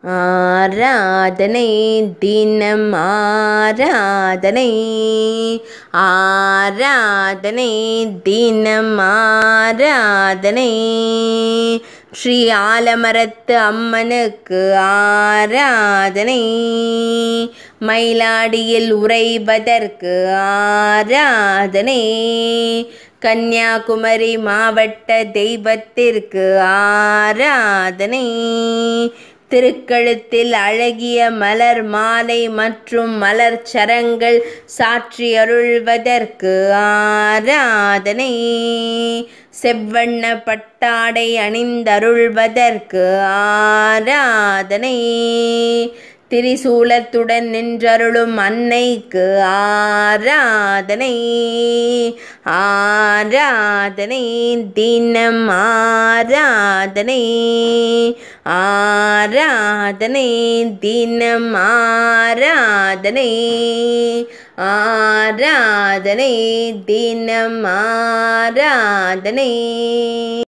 ஆராதனை தினம் ஆராதனை ஆராதனை தினம் ஆராதனை ஸ்ரீ ஆலமரத்து அம்மனுக்கு ஆராதனை மயிலாடியில் உறைவதற்கு ஆராதனை கன்னியாகுமரி மாவட்ட தெய்வத்திற்கு ஆராதனை திருக்கழுத்தில் அழகிய மலர் மாலை மற்றும் மலர் சரங்கள் சாற்றி அருள்வதற்கு ஆராதனை செவ்வண்ண பட்டாடை அணிந்தருள்வதற்கு ஆராதனை திரிசூலத்துடன் நின்றருளும் அன்னைக்கு ஆராதனை ஆராதனை தினம் ஆராதனை ஆராதனை தினம் ஆராதனை ஆராதனை தினம் ஆராதனை